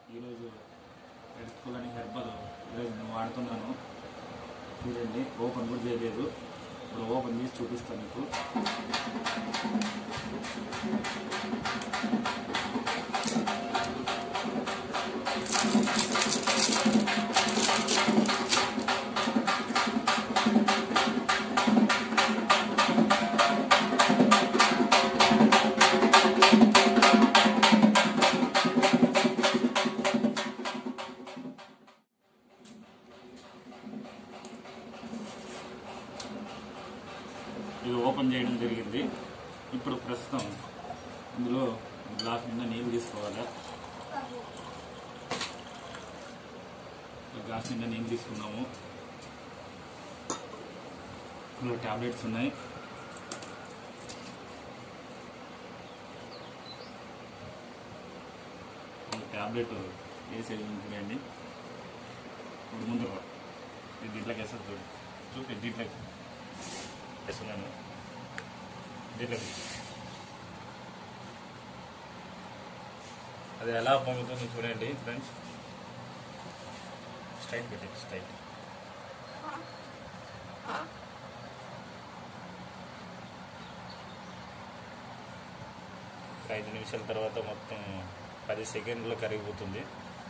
ఈరోజు ఎడుకుల్ అని హెర్బల్ ఈరోజు నేను వాడుతున్నాను చూడండి ఓపెన్ కూడా చేయలేదు ఇప్పుడు ఓపెన్ చేసి చూపిస్తాను మీకు ఇది ఓపెన్ చేయడం జరిగింది ఇప్పుడు ప్రస్తుతం ఇందులో గ్లాస్ నిండా నీళ్ళు తీసుకోవాలి గ్లాస్ నిండా నీళ్ళు తీసుకున్నాము ఇందులో ట్యాబ్లెట్స్ ఉన్నాయి ట్యాబ్లెట్ వేసేది ఉంటుందండి ఇప్పుడు ముందు ఇది దీంట్లోకి వేసేది చూడు చూపి దీంట్లోకి వేస్తున్నాను దీంట్లోకి అది ఎలా పొంగుతుందో చూడండి ఫ్రెండ్స్ స్ట్రైట్ పెట్టండి స్ట్రైట్ ఒక ఐదు నిమిషాల తర్వాత మొత్తం పది సెకండ్లో కరిగిపోతుంది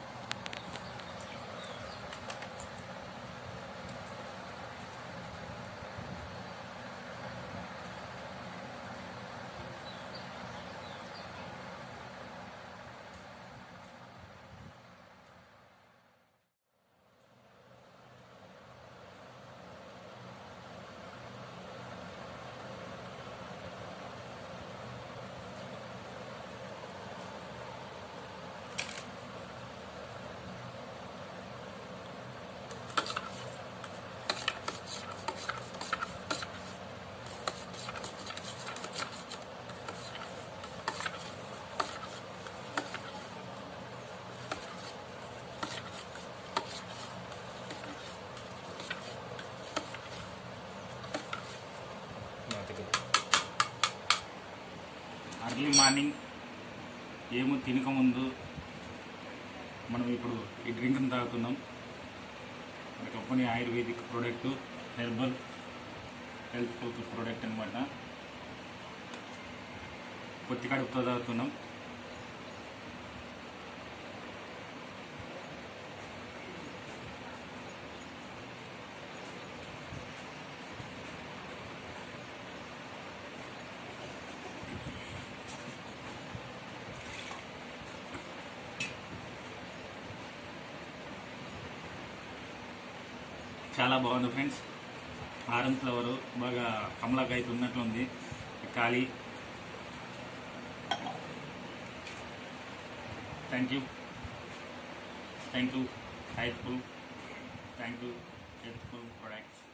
అర్లీ మార్నింగ్ ఏమో తినకముందు మనం ఇప్పుడు ఈ డ్రింక్ని తాగుతున్నాం మన company Ayurvedic product herbal health food product అనమాట కొత్తి కడుపుతో తాగుతున్నాం చాలా బాగుంది ఫ్రెండ్స్ ఆరెంజ్ ఫ్లవర్ బాగా కమలాకాయ ఉన్నట్లు ఉంది ఖాళీ thank you thank you helpful thank you helpful products